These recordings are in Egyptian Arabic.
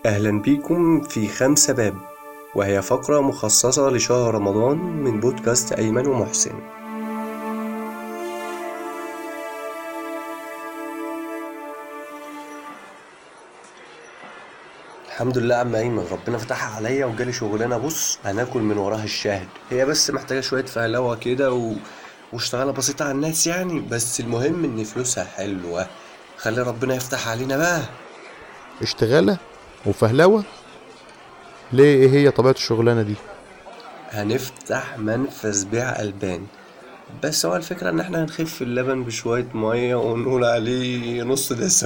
أهلا بيكم في خمسة باب وهي فقرة مخصصة لشهر رمضان من بودكاست أيمن ومحسن الحمد لله عم أيمن ربنا فتحها عليا وجالي شغلانة بص هناكل من وراها الشاهد هي بس محتاجة شوية فهلوة كده و... واشتغالة بسيطة على الناس يعني بس المهم إن فلوسها حلوة خلي ربنا يفتح علينا بقى اشتغالة وفهلوة ليه ايه هي طبيعة الشغلانة دي هنفتح منفذ بيع ألبان بس هو الفكرة إن احنا هنخف اللبن بشوية مية ونقول عليه نص دسم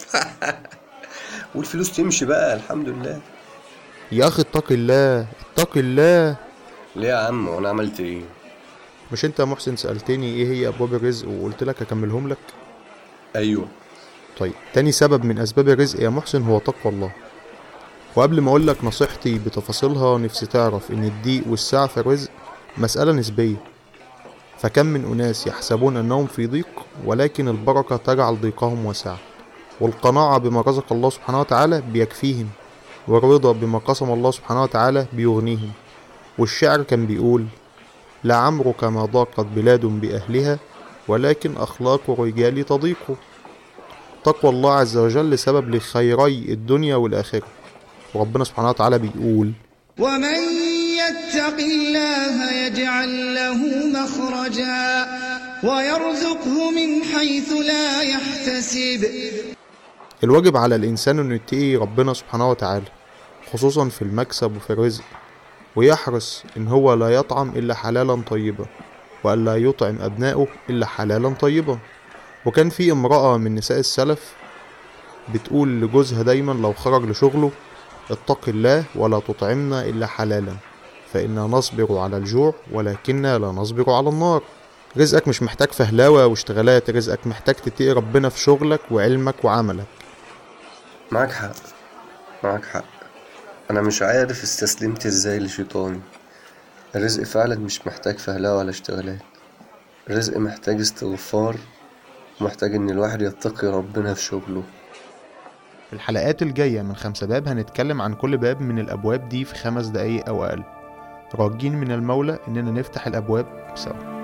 والفلوس تمشي بقى الحمد لله يا اخي اتق الله اتق الله ليه يا عم وانا عملت ايه مش انت يا محسن سألتني ايه هي ابواب الرزق وقلت لك اكملهم لك ايوه طيب تاني سبب من اسباب الرزق يا محسن هو تقوى الله وقبل ما اقول لك نصيحتي بتفاصيلها نفسي تعرف ان الضيق والسعة في الرزق مسألة نسبية فكم من أناس يحسبون أنهم في ضيق ولكن البركة تجعل ضيقهم واسعة والقناعة بما رزق الله سبحانه وتعالى بيكفيهم والرضا بما قسم الله سبحانه وتعالى بيغنيهم والشعر كان بيقول لعمرك ما ضاقت بلاد بأهلها ولكن أخلاق الرجال تضيق تقوى الله عز وجل سبب لخيري الدنيا والآخرة وربنا سبحانه وتعالى بيقول ومن يتق الله يجعل له مخرجا ويرزقه من حيث لا يحتسب الواجب على الإنسان إنه يتقي ربنا سبحانه وتعالى خصوصا في المكسب وفي الرزق ويحرص إن هو لا يطعم إلا حلالا طيبا وألا يطعم أبنائه إلا حلالا طيبا وكان في امرأة من نساء السلف بتقول لجوزها دايما لو خرج لشغله اتق الله ولا تطعمنا إلا حلالا فإنا نصبر على الجوع ولكننا لا نصبر على النار رزقك مش محتاج فهلاوة واشتغالات رزقك محتاج تتقي ربنا في شغلك وعلمك وعملك معاك حق معاك حق انا مش عارف استسلمت ازاي لشيطاني الرزق فعلا مش محتاج فهلوة ولا اشتغالات الرزق محتاج استغفار ومحتاج ان الواحد يتقي ربنا في شغله في الحلقات الجاية من خمسة باب هنتكلم عن كل باب من الأبواب دي في خمس دقايق أو أقل راجين من المولى إننا نفتح الأبواب سوا